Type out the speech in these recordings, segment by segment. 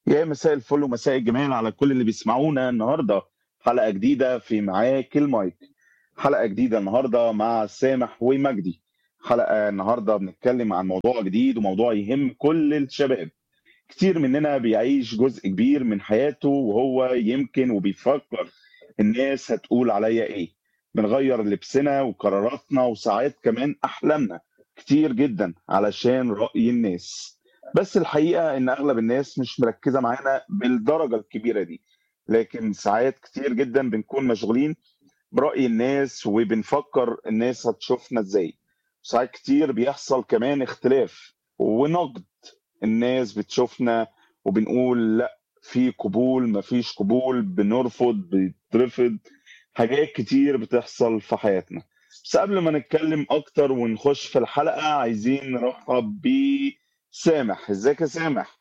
يا مساء الفل ومساء الجمال على كل اللي بيسمعونا النهارده حلقة جديدة في معاك المايك حلقة جديدة النهارده مع سامح ومجدي حلقة النهارده بنتكلم عن موضوع جديد وموضوع يهم كل الشباب كتير مننا بيعيش جزء كبير من حياته وهو يمكن وبيفكر الناس هتقول عليا ايه بنغير لبسنا وقراراتنا وساعات كمان احلامنا كتير جدا علشان رأي الناس بس الحقيقة ان اغلب الناس مش مركزة معانا بالدرجة الكبيرة دي لكن ساعات كتير جدا بنكون مشغولين برأي الناس وبنفكر الناس هتشوفنا ازاي ساعات كتير بيحصل كمان اختلاف ونقد الناس بتشوفنا وبنقول لا في قبول مفيش قبول بنرفض بيترفض حاجات كتير بتحصل في حياتنا بس قبل ما نتكلم اكتر ونخش في الحلقة عايزين نرحب بسامح ازيك يا سامح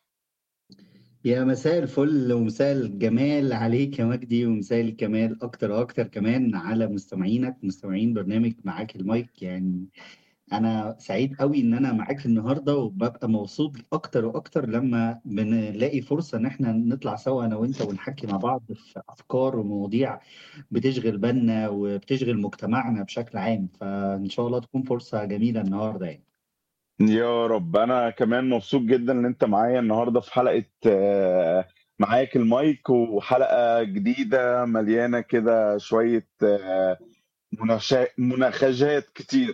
يا مساء الفل ومساء الجمال عليك يا مجدي ومساء الجمال اكتر واكتر كمان على مستمعينك مستمعين برنامج معاك المايك يعني انا سعيد قوي ان انا معاك النهارده وببقى مبسوط اكتر واكتر لما بنلاقي فرصه ان احنا نطلع سوا انا وانت ونحكي مع بعض في افكار ومواضيع بتشغل بالنا وبتشغل مجتمعنا بشكل عام فان شاء الله تكون فرصه جميله النهارده يعني يا رب انا كمان مبسوط جدا ان انت معايا النهارده في حلقة آه، معاك المايك وحلقة جديدة مليانة كده شوية آه، مناقشات مناقشات كتير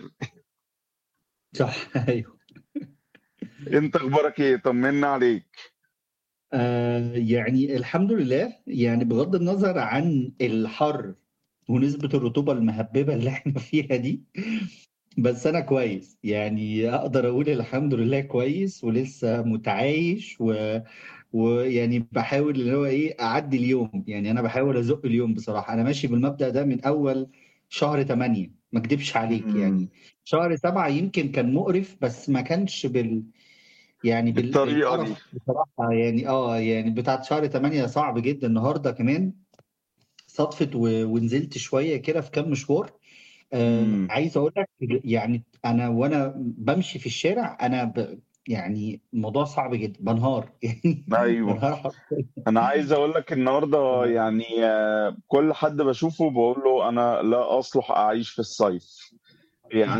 صح ايوه انت اخبارك ايه طمنا عليك آه يعني الحمد لله يعني بغض النظر عن الحر ونسبة الرطوبة المهببة اللي احنا فيها دي بس انا كويس يعني اقدر اقول الحمد لله كويس ولسه متعايش و... ويعني بحاول اللي هو ايه اعدي اليوم يعني انا بحاول ازق اليوم بصراحة انا ماشي بالمبدأ ده من اول شهر 8 ما اكدبش عليك مم. يعني شهر 7 يمكن كان مقرف بس ما كانش بال يعني بال... بالطريقة دي بالقرف بصراحة يعني اه يعني بتاعت شهر 8 صعب جدا النهارده كمان صدفت و... ونزلت شوية كده في كام مشوار آه مم. عايز اقول لك يعني انا وانا بمشي في الشارع انا ب... يعني الموضوع صعب جدا بنهار يعني ايوه بنهار حرفيا انا عايز اقول لك النهارده يعني آه، كل حد بشوفه بقول له انا لا اصلح اعيش في الصيف يعني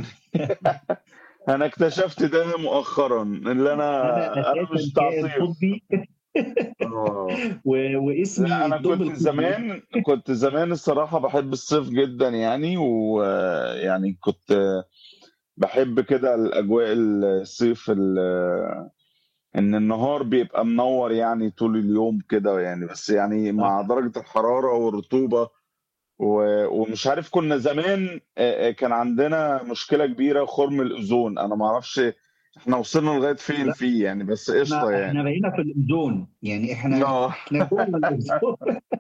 انا اكتشفت ده مؤخرا اللي انا انا انا مش اساسا بتاع كائن صيف قطبي اه و... لا واسمي انا الدب كنت القطبي زمان كنت زمان الصراحه بحب الصيف جدا يعني ويعني كنت بحب كده الاجواء الصيف ال- ان النهار بيبقى منور يعني طول اليوم كده يعني بس يعني مع صح درجه الحراره والرطوبه و- ومش عارف كنا زمان آه، آه، كان عندنا مشكله كبيره خرم الاوزون انا ما اعرفش احنا وصلنا لغايه فين لا فيه يعني بس قشطه احنا يعني احنا بقينا في الاوزون يعني احنا اه احنا جوه الاوزون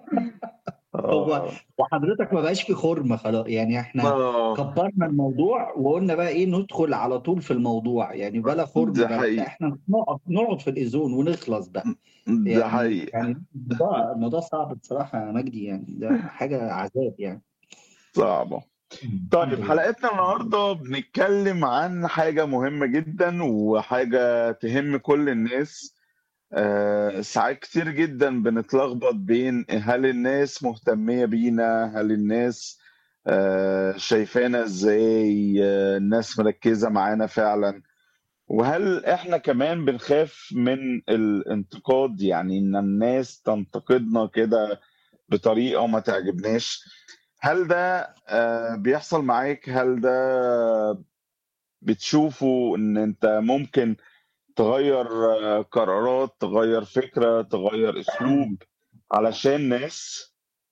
هو اه وحضرتك ما بقاش في خرم خلاص يعني احنا اه كبرنا الموضوع وقلنا بقى ايه ندخل على طول في الموضوع يعني بلا خرم ده بلا لا حقيقي احنا نقعد نقعد في الاوزون ونخلص بقى ده يعني حقيقي يعني الموضوع الموضوع صعب بصراحة يا مجدي يعني ده حاجة عذاب يعني صعبة الحمد طيب لله حلقتنا النهاردة بنتكلم عن حاجة مهمة جدا وحاجة تهم كل الناس آه، ساعات كتير جدا بنتلخبط بين هل الناس مهتمية بينا هل الناس آه، شايفانا ازاي آه، الناس مركزة معانا فعلا وهل احنا كمان بنخاف من الانتقاد يعني ان الناس تنتقدنا كده بطريقة ما تعجبناش هل ده آه، بيحصل معاك هل ده بتشوفه ان انت ممكن تغير آه، قرارات تغير فكرة تغير اسلوب علشان ناس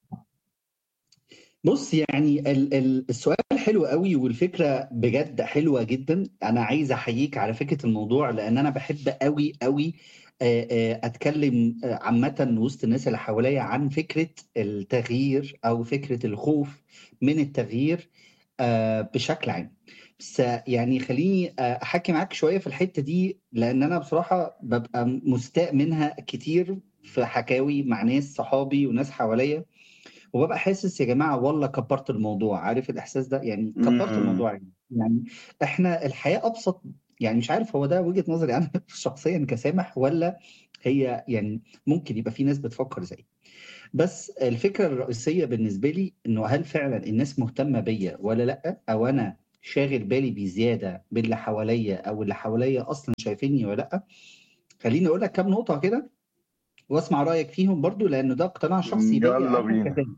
بص يعني ال- ال- السؤال حلو قوي والفكرة بجد حلوة جدا أنا عايز أحييك على فكرة الموضوع لأن أنا بحب قوي قوي آه، آه، أتكلم آه، عامة وسط الناس اللي حواليا عن فكرة التغيير أو فكرة الخوف من التغيير آه، بشكل عام بس يعني خليني آه، أحكي معاك شوية في الحتة دي لأن أنا بصراحة ببقى مستاء منها كتير في حكاوي مع ناس صحابي وناس حواليا وببقى حاسس يا جماعه والله كبرت الموضوع عارف الاحساس ده يعني كبرت مم. الموضوع يعني يعني احنا الحياه ابسط يعني مش عارف هو ده وجهه نظري انا شخصيا كسامح ولا هي يعني ممكن يبقى في ناس بتفكر زيي. بس الفكرة الرئيسية بالنسبة لي إنه هل فعلًا الناس مهتمة بيّا والّا لأ، أو أنا شاغل بالي بزيادة باللي حواليّا أو اللي حواليّا أصلًا شايفينّي والّا لأ؟ خلّيني أقول لك كام نقطة كده وأسمع رأيك فيهم برضه لإنه ده اقتناع شخصي ليّا يالّا أنا بينا. كسامح.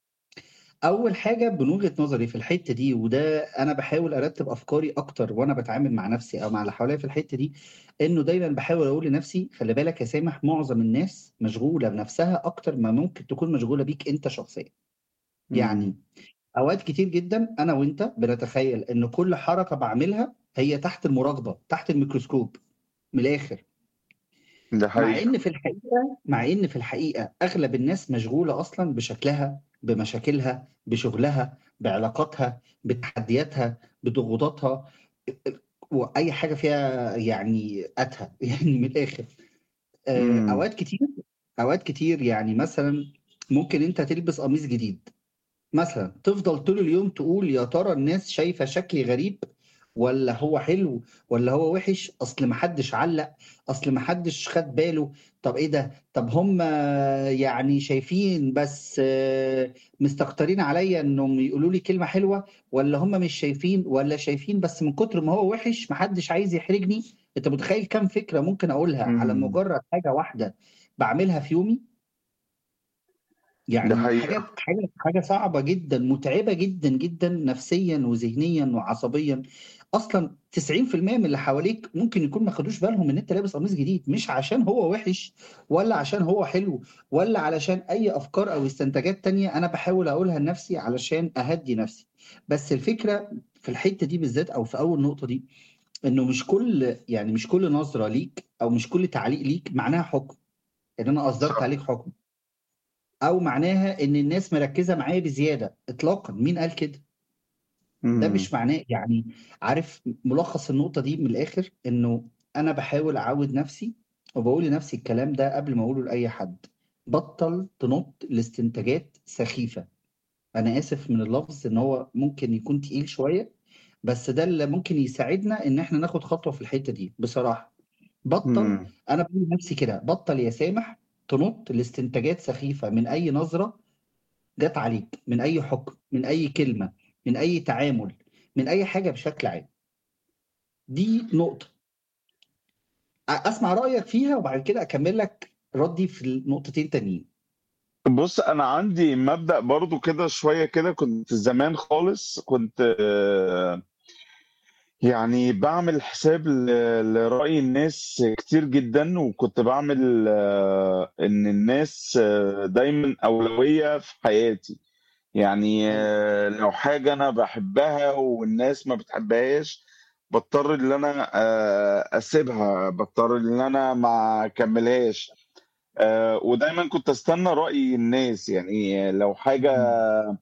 أول حاجة من وجهة نظري في الحتّة دي وده أنا باحاول أرتّب أفكاري أكتر وأنا باتعامل مع نفسي أو مع اللي حواليّا في الحتّة دي، إنه دايمًا باحاول أقول لنفسي خلّي بالك يا سامح معظم الناس مشغولة بنفسها أكتر ما ممكن تكون مشغولة بيك أنت شخصيًا. يعني إمم. أوقات كتير جدًا أنا وأنت بنتخيّل إن كل حركة باعملها هي تحت المراقبة، تحت الميكروسكوب، من الآخر. ده مع حقيقة. إن في الحقيقة مع إن في الحقيقة أغلب الناس مشغولة أصلًا بشكلها، بمشاكلها، بشغلها، بعلاقاتها، بتحدياتها، بضغوطاتها، أ أ وأي حاجة فيها يعني أتهة يعني من الآخر. آآ إمم. أوقات كتير أوقات كتير يعني مثلًا ممكن أنت تلبس قميص جديد، مثلًا تفضل طول اليوم تقول يا ترى الناس شايفة شكلي غريب والّا هو حلو والّا هو وِحِش، أصل ما حدش علّق، أصل ما حدش خَد باله، طب إيه ده، طب هم يعني شايفين بس مستكترين عليّا إنهم يقولوا لي كلمة حلوة والّا هم مش شايفين والّا شايفين بس من كتر ما هو وِحِش ما حدش عايز يحرجني؟ أنت متخيّل كام فكرة ممكن أقولها على إمم. مجرد حاجة واحدة باعملها في يومي؟ ده يعني حقيقة. حاجات حاجة حاجة صعبة جدًا، مُتعبة جدًا، جدًا نفسيًا وذهنيًا وعصبيًا. أصلًا 90% من اللي حواليك ممكن يكون ما خدوش بالهم إن أنت لابس قميص جديد، مش عشان هو وِحِش والّا عشان هو حلو والّا علشان أي أفكار أو استنتاجات تانية أنا باحاول أقولها لنفسي علشان أهدّي نفسي. بس الفكرة في الحتّة دي بالذات أو في أول نقطة دي، إنه مش كل يعني مش كل نظرة ليك أو مش كل تعليق ليك معناها حُكم، إن أنا أصدرت صح. عليك حُكم. أو معناها إن الناس مركّزة معايا بزيادة، إطلاقًا، مين قال كده؟ ده إمم. مش معناه يعني عارف ملخص النقطة دي من الآخر، إنه أنا باحاول أعوّد نفسي وباقول لنفسي الكلام ده قبل ما أقوله لأي حد، بطّل تنُط لاستنتاجات سخيفة. أنا آسف من اللفظ إن هو ممكن يكون تقيل شوية، بس ده اللي ممكن يساعدنا إن إحنا ناخد خطوة في الحتّة دي بصراحة. بطّل إمم. أنا باقول لنفسي كده، بطّل يا سامح تنُط لاستنتاجات سخيفة من أي نظرة جات عليك، من أي حُكم، من أي كلمة، من أي تعامل، من أي حاجة بشكل عام. دي نقطة. أ أسمع رأيك فيها وبعد كده أكمّل لك ردّي في النقطتين تانيين. بُص، أنا عندي مبدأ برضه كده شوية كده كنت زمان خالص كنت يعني باعمل حساب ل لرأي الناس كتير جدًا، وكنت باعمل إن الناس دايمًا أولوية في حياتي. يعني حلو. لو حاجة أنا باحبها والناس ما بتحبهاش، باضطر إن أنا آآ أسيبها، باضطر إن أنا ما أكمّلهاش. آآ ودايمًا كنت أستنى رأي الناس، يعني لو حاجة إمم.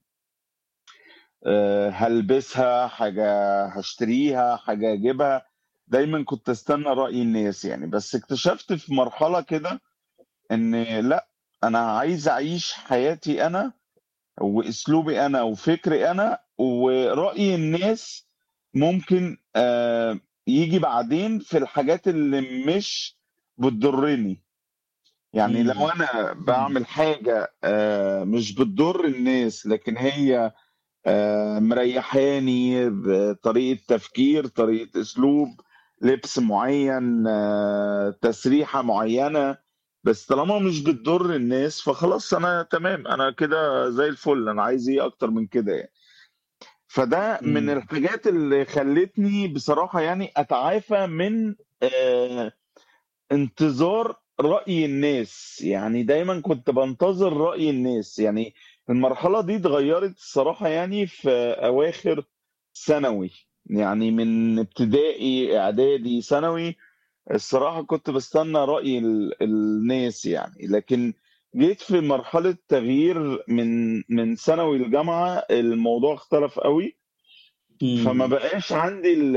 آآ هالبسها، حاجة هاشتريها، حاجة هاجيبها، دايمًا كنت أستنى رأي الناس يعني. بس اكتشفت في مرحلة كده إن لأ، أنا عايز أعيش حياتي أنا وأسلوبي أنا وفكري أنا، ورأي الناس ممكن آآ ييجي بعدين في الحاجات اللي مش بتضرني. يعني لو إمم. أنا إمم. باعمل حاجة آآ مش بتضر الناس، لكن هي آآ مريّحاني بطريقة تفكير، طريقة أسلوب، لبس معيّن، تسريحة معيّنة، بس طالما مش بتضر الناس، فخلاص أنا تمام، أنا كده زي الفل، أنا عايز إيه أكتر من كده يعني. فده من إمم. الحاجات اللي خلّتني بصراحة يعني أتعافى من آآ انتظار رأي الناس، يعني دايمًا كنت بانتظر رأي الناس. يعني المرحلة دي اتغيّرت الصراحة يعني في أواخر ثانوي، يعني من ابتدائي، إعدادي، ثانوي، الصراحة كنت باستنى رأي ال الناس يعني. لكن جيت في مرحلة تغيير من من ثانوي لجامعة، الموضوع اختلف أوي. فما إمم. بقاش عندي ال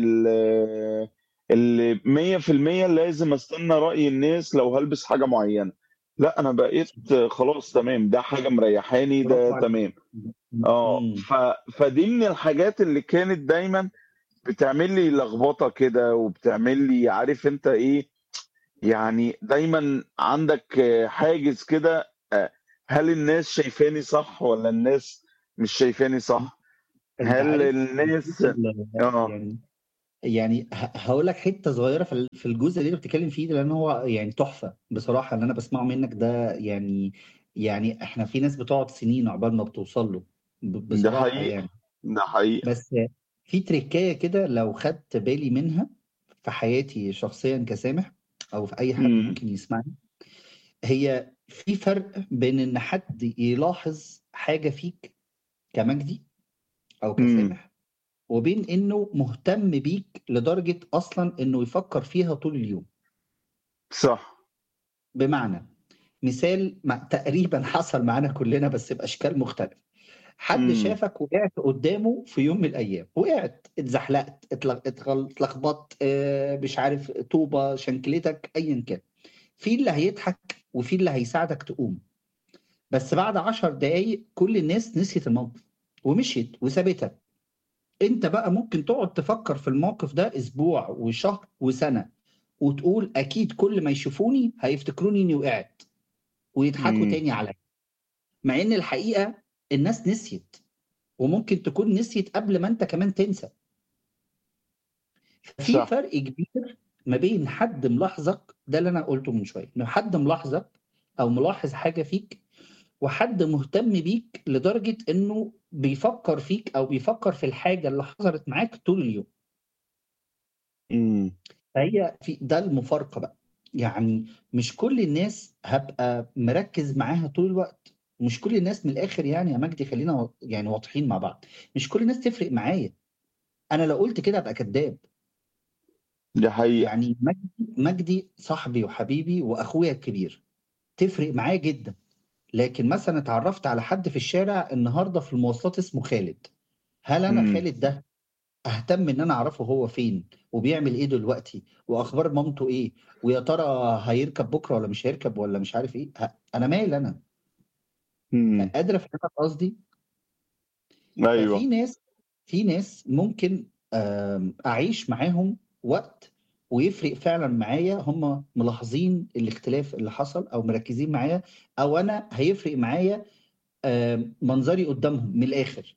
ال اللي 100% لازم أستنى رأي الناس لو هالبس حاجة معيّنة. لأ، أنا بقيت خلاص تمام، ده حاجة مريّحاني، ده برافو عليك. تمام. إمم. آه، إمم. ف فدي من الحاجات اللي كانت دايمًا بتعمل لي لخبطة كده، وبتعمل لي عارف أنت إيه، يعني دايمًا عندك آه، حاجز كده آآ، هل الناس شايفاني صح والّا الناس مش شايفاني صح؟ أنت هل عارف الناس الجزء ال آه. يعني يعني ه هاقول لك حتّة صغيّرة في ال في الجزء اللي أنت بتتكلّم فيه ده، لإن هو يعني تحفة بصراحة اللي أنا باسمعه منّك ده يعني يعني إحنا في ناس بتقعد سنين عقبال ما بتوصل له ب ده بصراحة حقيقة، يعني. ده حقيقة. بس في تريكاية كده لو خدت بالي منها في حياتي شخصيًا كسامح أو في أي حد إمم. ممكن يسمعني، هي في فرق بين إن حد يلاحظ حاجة فيك كمجدي أو إمم. كسامح، وبين إنه مهتم بيك لدرجة أصلًا إنه يفكّر فيها طول اليوم. صح. بمعنى، مثال م تقريبًا حصل معانا كلّنا بس بأشكال مختلفة، حد إمم. شافك وقعت قدّامه في يوم من الأيام، وقعت، اتزحلقت، اتل اتغل اتلخبطت آآ، مش عارف طوبة شنكلتك أيًا كان، في اللي هيضحك وفي اللي هيساعدك تقوم، بس بعد 10 دقايق كل الناس نسيت الموقف ومشيت وسابتك، أنت بقى ممكن تقعد تفكّر في الموقف ده أسبوع وشهر وسنة، وتقول أكيد كل ما يشوفوني هيفتكروني إني وقعت، ويضحكوا إمم. تاني عليَّ، مع إن الحقيقة الناس نسيت، وممكن تكون نسيت قبل ما أنت كمان تنسى. في صح. فرق كبير ما بين حد ملاحظك، ده اللي أنا قُلته من شوية، إن حد ملاحظك أو ملاحظ حاجة فيك، وحد مهتم بيك لدرجة إنه بيفكّر فيك أو بيفكّر في الحاجة اللي حصلت معاك طول اليوم. إمم. فهي في ده المفارقة بقى، يعني مش كل الناس هابقى مركّز معاها طول الوقت، ومش كل الناس من الآخر يعني يا مجدي خلّينا و يعني واضحين مع بعض، مش كل الناس تفرق معايا، أنا لو قُلت كده أبقى كدّاب. دي حقيقة. يعني مجدي مجدي صاحبي وحبيبي وأخويا الكبير، تفرق معايا جدًا، لكن مثلًا اتعرّفت على حد في الشارع النهارده في المواصلات اسمه خالد، هل أنا إمم. خالد ده أهتم إن أنا أعرفه هو فين، وبيعمل إيه دلوقتي، وأخبار مامته إيه، ويا ترى هيركب بُكرة والّا مش هيركب والّا مش عارف إيه، ه أنا مالي أنا؟ إمم. قادر أفهمك قصدي؟ أيوه. ففي ناس في ناس ممكن آمم، أعيش معاهم وقت ويفرق فعلًا معايا هم ملاحظين الاختلاف اللي حصل أو مركّزين معايا، أو أنا هيفرق معايا آآ، منظري قدّامهم من الآخر.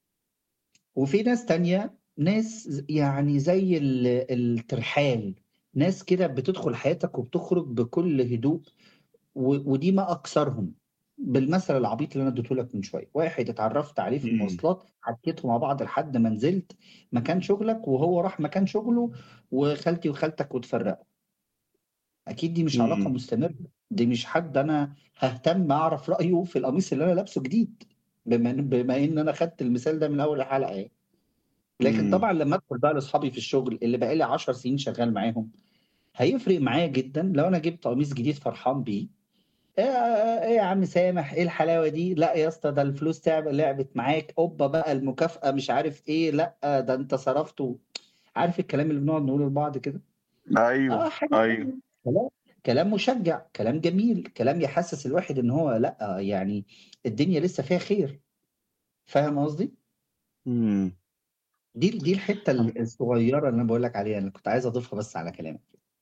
وفي ناس تانية، ناس ز يعني زي ال الترحال، ناس كده بتدخل حياتك وبتخرج بكل هدوء، و ودي ما أكثرهم، بالمثل العبيط اللي أنا اديته لك من شوية، واحد اتعرّفت عليه في إمم. المواصلات، حكيتوا مع بعض لحد ما نزلت مكان شغلك، وهو راح مكان شغله، وخالتي وخالتك واتفرّقوا. أكيد دي مش علاقة إمم. مستمرة، دي مش حد أنا هاهتم أعرف رأيه في القميص اللي أنا لابسه جديد، بما إن بما إن أنا خدت المثال ده من أول الحلقة يعني. لكن إمم. طبعًا لمّا أدخل بقى لأصحابي في الشغل اللي بقى لي 10 سنين شغال معاهم، هيفرق معايا جدًا لو أنا جِبت قميص جديد فرحان بيه، آآ، إيه يا عم سامح، إيه الحلاوة دي، لأ يا اسطى ده الفلوس تعب لعبت معاك، هوبا بقى المكافأة مش عارف إيه، لأ ده أنت صرفت و عارف الكلام اللي بنقعد نقوله لبعض كده؟ أيوه، آه، حاجة أيوه. حلوة، كلام كلام مشجّع، كلام جميل، كلام يحسّس الواحد إن هو لأ، يعني الدنيا لسه فيها خير، فاهم قصدي؟ إمم. دي ال دي الحتّة ال الصغيّرة اللي أنا باقول لك عليها، اللي كنت عايز أضيفها بس على كلامك.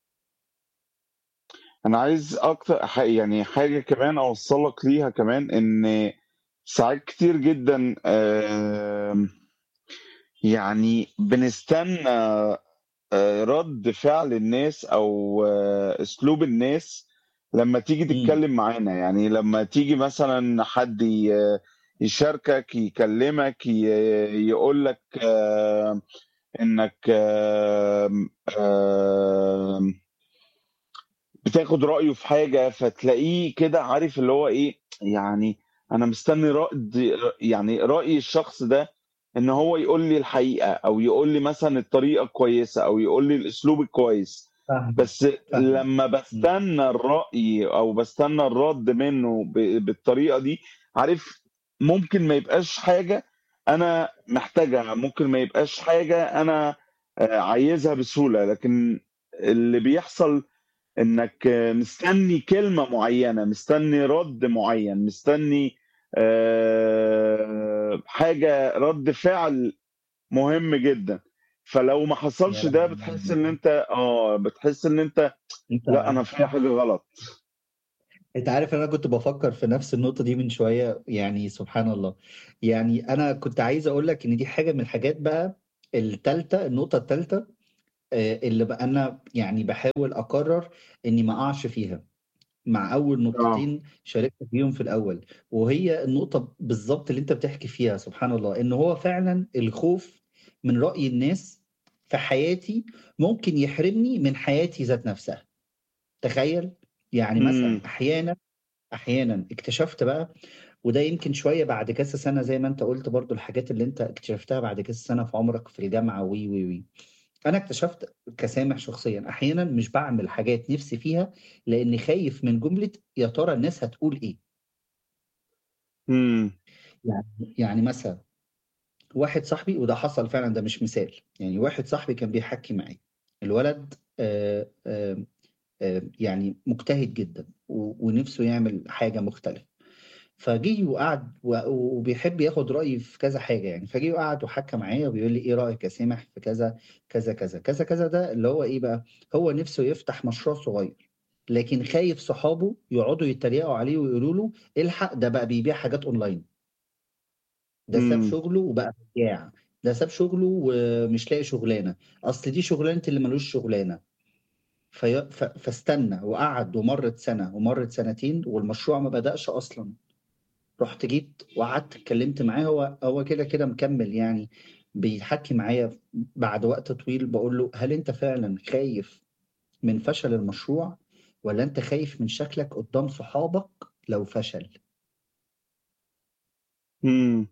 أنا عايز أكتر ح يعني حاجة كمان أوصّلك ليها كمان، إن ساعات كتير جدًا آمم، يعني بنستنى آآ، رَد فعل الناس أو أسلوب الناس لمّا تيجي إمم. تتكلم معانا، يعني لمّا تيجي مثلًا حد ي يشاركك، يكلمك، ي يقول لك إنك آمم، آمم بتاخد رأيه في حاجة، فتلاقيه كده عارف اللي هو إيه، يعني أنا مستني رد يعني رأي الشخص ده إن هو يقول لي الحقيقة، أو يقول لي مثلًا الطريقة الكويسة، أو يقول لي الأسلوب الكويس، فاهمك، بس فاهمك. لمّا إمم. باستنى الرأي أو باستنى الرد منه ب بالطريقة دي، عارف ممكن ما يبقاش حاجة أنا محتاجها، ممكن ما يبقاش حاجة أنا آآ، عايزها بسهولة، لكن اللي بيحصل إنك مستني كلمة معيّنة، مستني رد معيّن، مستني آآ، حاجة رد فعل مهم جدًا، فلو ما حصلش يا ده بتحس إن أنت آه، بتحس إن أنت أنت لأ أنا فيّا حاجة غلط. أنت عارف أنا كنت بافكّر في نفس النقطة دي من شوية، يعني سبحان الله. يعني أنا كنت عايز أقول لك إن دي حاجة من الحاجات بقى التالتة النقطة التالتة آآ اللي بقى أنا يعني باحاول أقرّر إني ما أقعش فيها، مع أول آه. نقطتين شاركت فيهم في الأول، وهي النقطة بالضبط اللي أنت بتحكي فيها سبحان الله، إن هو فعلًا الخوف من رأي الناس في حياتي ممكن يحرمني من حياتي ذات نفسها. تخيّل؟ يعني مثلًا إمم. أحيانًا أحيانًا اكتشفت بقى وده يمكن شوية بعد كذا سَنة زي ما أنت قُلت برضه الحاجات اللي أنت اكتشفتها بعد كذا سَنة في عمرك في الجامعة و، و، و. أنا اكتشفت كسامح شخصيًا أحيانًا مش باعمل حاجات نِفْسي فيها لإني خايف من جملة يا ترى الناس هتقول إيه؟ إمم. يعني يعني مثلًا واحد صاحبي وده حصل فعلًا ده مش مثال، يعني واحد صاحبي كان بيحَكّي معايا، الولد آآ آمم آآ يعني مجتهد جدًا و ونِفْسه يعمل حاجة مختلفة، فجِه وقعد و وبيحب ياخُد رأيي في كذا حاجة يعني، فجِه وقعد وحَكّى معايا وبيقول لي: "إيه رأيك يا سامح في كذا، كذا، كذا." كذا، كذا ده اللي هو إيه بقى، هو نِفْسه يفتح مشروع صغير، لكن خايف صحابه يقعدوا يتريقوا عليه ويقولوا له: "الحق ده بقى بيبيع حاجات أونلاين." ده ساب إمم. شغله وبقى بياع، ده ساب شغله ومش لاقي شغلانة، أصل دي شغلانة اللي ما لوش شغلانة. في ف فاستنى وقعد ومرّت سَنة ومرّت سنتين والمشروع ما بدأش أصلًا. رُحت جيت وقعدت اتكلمت معاه هو هو كده، كده مكمّل يعني بيحَكّي معايا ف بعد وقت طويل باقول له: "هل أنت فعلًا خايف من فشل المشروع والّا أنت خايف من شكلك قدّام صحابك لو فشل؟" إمم.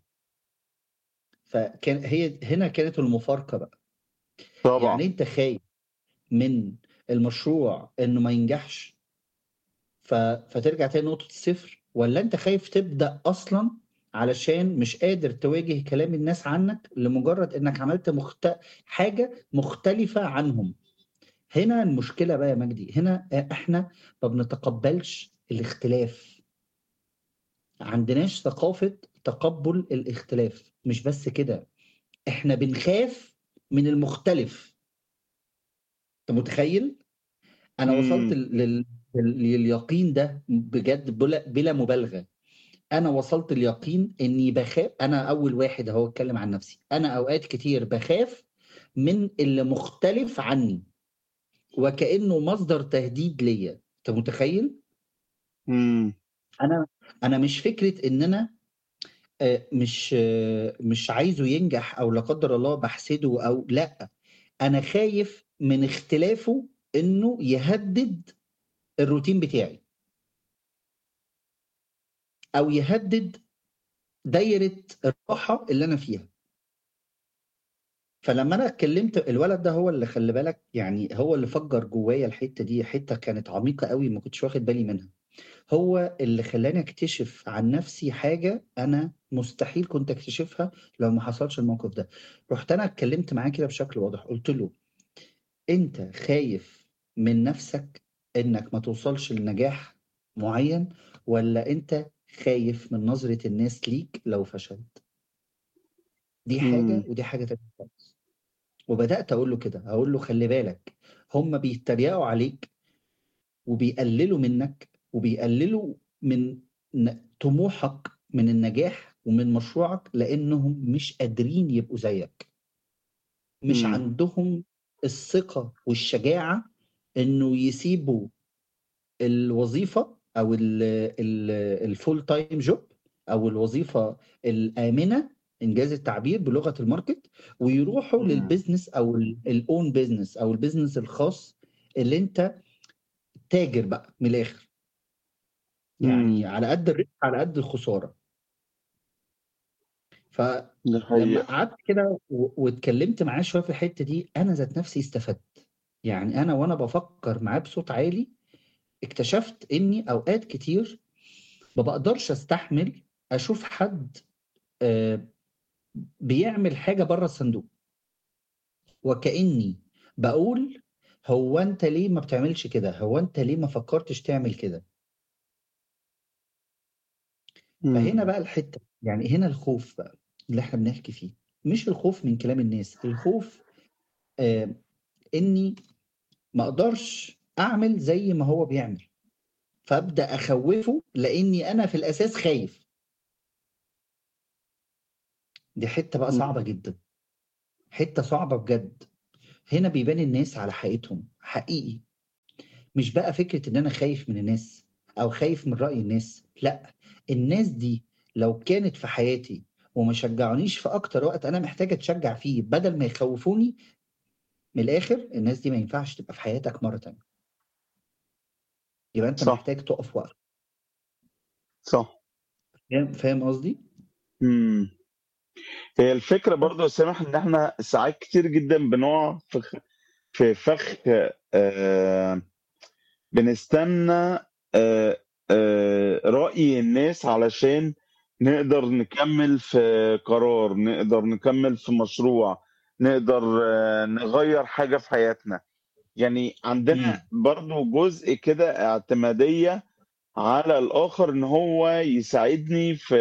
فكان هي هنا كانت المفارقة بقى. طبعًا. يعني أنت خايف من المشروع إنه ما ينجحش ف فترجع تاني لنقطة الصفر والّا أنت خايف تبدأ أصلًا علشان مش قادر تواجه كلام الناس عنّك لمجرّد إنّك عملت مخت حاجة مختلفة عنهم. هنا المشكلة بقى يا مجدي، هنا أ إحنا ما بنتقبّلش الاختلاف. ما عندناش ثقافة تقبُّل الاختلاف، مش بس كده، إحنا بنخاف من المختلف. أنت متخيّل؟ أنا وصلت إمم. ل لل لل لليقين ده بجد بلا بلا مبالغة. أنا وصلت ليقين إنّي باخا أنا أول واحد أهو أتكلّم عن نَفْسي، أنا أوقات كتير باخاف من اللي مختلف عنّي وكإنه مصدر تهديد ليّا، أنت متخيّل؟ إمم. أنا أنا مش فكرة إن أنا آآ مش مش عايزه ينجح أو لا قدّر الله باحسده أو لأ، أنا خايف من اختلافه إنه يهدِّد الروتين بتاعي. أو يهدِّد دايرة الراحة اللي أنا فيها. فلمّا أنا اتكلّمت الولد ده هو اللي خلّي بالك يعني هو اللي فجّر جوّايا الحتّة دي، حتّة كانت عميقة أوي ما كنتش واخد بالي منها. هو اللي خلّاني أكتشف عن نَفْسي حاجة أنا مستحيل كنت أكتشفها لو ما حصلش الموقف ده. رُحت أنا اتكلّمت معاه كده بشكل واضح، قُلت له: "أنت خايف من نَفْسك إنّك ما توصلش لنجاح معيّن والّا أنت خايف من نظرة الناس ليك لو فشلت؟" دي حاجة إمم. ودي حاجة تانية خالص. وبدأت أقول له كده، أقول له: "خلّي بالك، هم بيتريقوا عليك وبيقلّلوا منّك وبيقلّلوا من ن طموحك من النجاح ومن مشروعك لإنّهم مش قادرين يبقوا زيّك." مش إمم. عندهم الثقة والشجاعة إنه يسيبوا الوظيفة أو ال ال الfull time job أو الوظيفة الآمنة إنجاز التعبير بلغة الmarket ويروحوا إمم. للbusiness أو ال الown business أو الbusiness الخاص اللي أنت تاجر بقى من الآخر. يعني إمم. على قد الربح على قد الخسارة. دي فلمّا حقيقة. قعدت كده و واتكلّمت معاه شوية في الحتّة دي، أنا ذات نَفْسي استفدت. يعني أنا وأنا بافكّر معاه بصوت عالي، اكتشفت إنّي أوقات كتير ما باقدرش أستحمل أشوف حد آآ بيعمل حاجة برّه الصندوق. وكإنّي باقول هو أنت ليه ما بتعملش كده، هو أنت ليه ما فكّرتش تعمل كده؟ فهنا إمم. بقى الحتّة، يعني هنا الخوف بقى اللي إحنا بنحكي فيه، مش الخوف من كلام الناس، الخوف آآ إني ما أقدرش أعمل زي ما هو بيعمل، فأبدأ أخوّفه لإني أنا في الأساس خايف. دي حتّة بقى إمم. صعبة جدًا، حتّة صعبة بجد، هنا بيبان الناس على حقيقتهم، حقيقي. مش بقى فكرة إن أنا خايف من الناس أو خايف من رأي الناس، لأ، الناس دي لو كانت في حياتي وما شجعونيش في أكتر وقت أنا محتاج أتشجّع فيه بدل ما يخوّفوني، من الآخر الناس دي ما ينفعش تبقى في حياتك مرّة تانية. يبقى أنت صح. محتاج تُقف وقفة. صح. فاهم فاهم قصدي؟ إمم. هي الفكرة برضه يا سامح إن إحنا ساعات كتير جدًا بنُقع في خ في فخ آآ بنستنى آآ آآ رأي الناس علشان نقدر نكمّل في قرار، نقدر نكمّل في مشروع، نقدر نغيّر حاجة في حياتنا. يعني عندنا إمم. برضه جزء كده اعتمادية على الآخر إن هو يساعدني في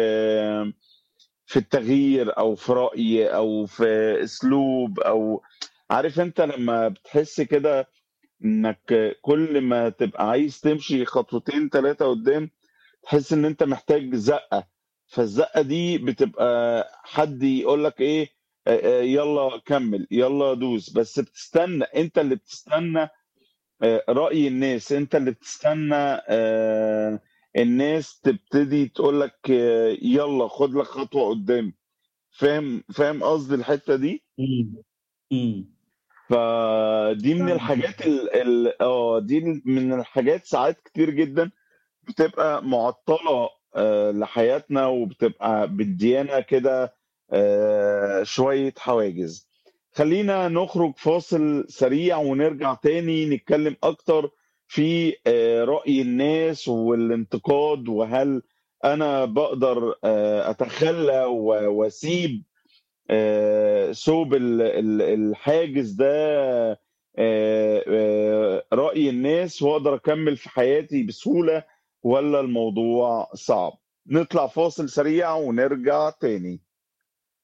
في التغيير أو في رأي أو في أسلوب أو عارف أنت لمّا بتحس كده إنّك كل ما تبقى عايز تمشي خطوتين 3 قدّام، تحس إن أنت محتاج زَقّة، فالزَقّة دي بتبقى حد يقول لك إيه، آآ آآ يالّا كمّل، يالّا دوس، بس بتستنى أنت اللي بتستنى آآ رأي الناس، أنت اللي بتستنى آآ الناس تبتدي تقول لك يالّا خُد لك خطوة قدّام. فاهم فاهم قصدي الحتّة دي؟ إمم. إمم. فدي من فاهمك الحاجات جدًا. ال ال آه، دي من الحاجات ساعات كتير جدًا بتبقى مُعطّلة آآ لحياتنا وبتبقى مدّيانا كده آآ شوية حواجز. خلّينا نخرج فاصل سريع ونرجع تاني نتكلّم أكتر في آآ رأي الناس والانتقاد وهل أنا باقدر آآ أتخلّى و وأسيب آآ ثوب ال ال الحاجز ده آآ آآ رأي الناس وأقدر أكمّل في حياتي بسهولة والّا الموضوع صعب؟ نطلع فاصل سريع ونرجع تاني.